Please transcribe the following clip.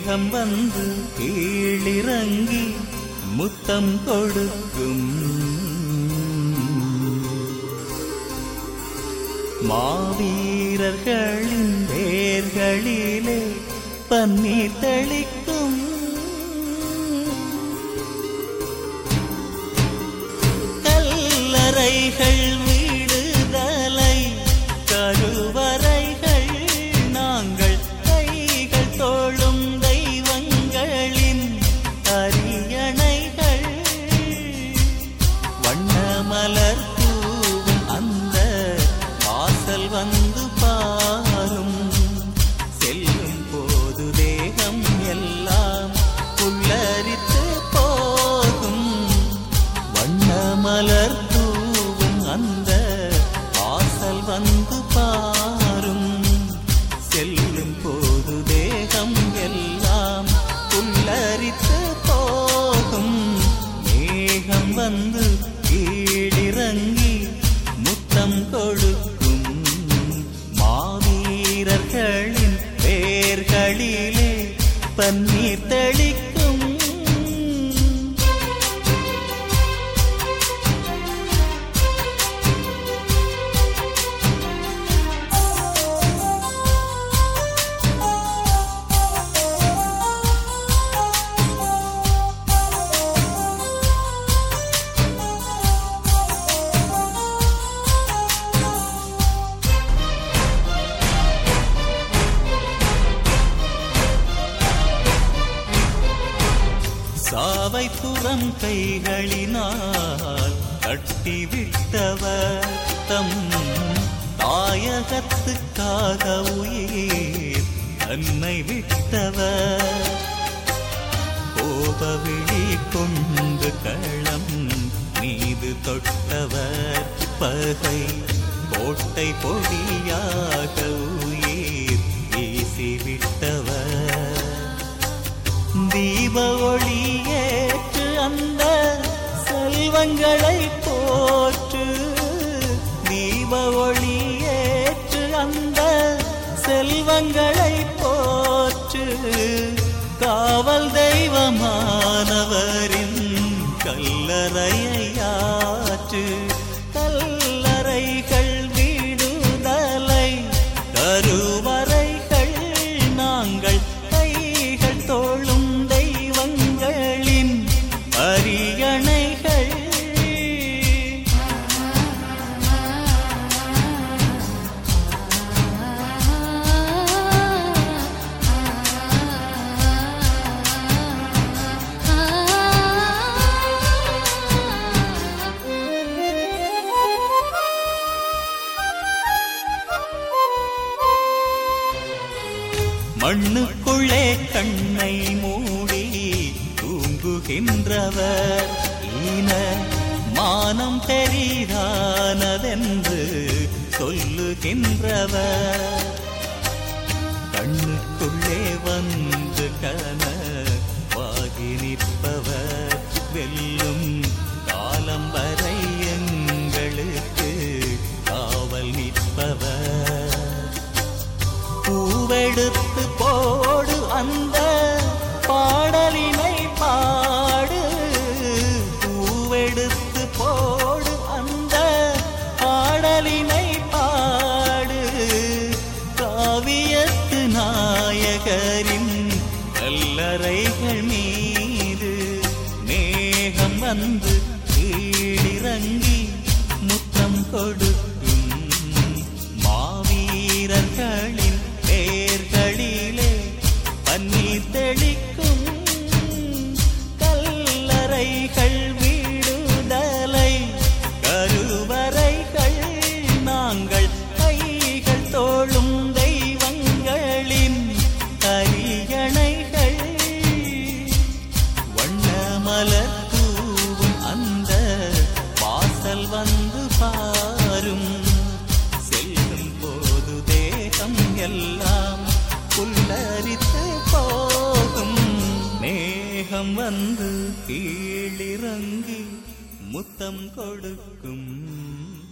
மேகம் வந்து கீழிறங்கி முத்தம் கொடுக்கும் மாவீரர்களின் வேர்களிலே பன்னீர் தெளிக்கும் கல்லறைகள் விடுதலை கருவறைகள் நாங்கள் கைகள் தோளும் தெய்வங்களின் அரியணைகள் வண்ண மலர் தூவும் அந்த வாசல் வந்து பாரும் செல்லும் போது தேகம் எல்லாம் புல்லரித்து போகும் வண்ண மலர் தூவும் அந்த வாசல் வந்து பாரும் செல்லும் போது தேகம் எல்லாம் புல்லரித்து போகும் மேகம் வந்து கீழிறங்கி முத்தம் கொடுக்கும் மாவீரர்களின் பேர்களிலே பன்னீர் தெளிக்கும் சாவை புறம் கைகளினால் கட்டிவிட்டவர் தம் தாயகத்துக்காக உயிர் தன்னை விட்டவர் கோபவிழி கொண்டு களம் மீது தொட்டவர் பகை கோட்டை பொடியாக உயிர் வீசிவிட்டவர் தீப ஒளியேற்று அந்த செல்வங்களை போற்று தீப ஒளியேற்று அந்த செல்வங்களை போற்று காவல் தெய்வமானவரின் கல்லறையாற்று கல்லறைகள் விடுதலை கருவறைகள் நாங்கள் கைகள் தோளும் தெய்வங்களின் அரியணைகள் மண்ணுக்குள்ளே கண்ணை மூடி தூங்குகின்றவர் ஈன மானம் தெரியானதென்று சொல்லுகின்றவர் கண்ணுக்குள்ளே வந்து கனவாகி நிற்பவர் வெல்லும் காலம் வரை எங்களுக்கு காவல் நிற்பவர் பூவெடுத்து போடு அந்த பாடலினை பாடு பூவெடுத்து போடு அந்த பாடலினை பாடு காவியத்து நாயகரின் கல்லறைகள் மீது மேகம் வந்து கீழிறங்கி முத்தம் கொடுக்கும் மாவீரர்களின் பேர்களிலே பன்னீர் தெளிக்கும் கல்லறைகள் விடுதலை கருவறைகள் நாங்கள் கைகள் தோளும் தெய்வங்களின் அரியணைகள் வண்ண மலர் தூவும் அந்த வாசல் வந்து பாரும் செல்லும் போது தேகம் எல்லாம் புல்லரித்து போகும் மேகம் வந்து கீழிறங்கி முத்தம் கொடுக்கும்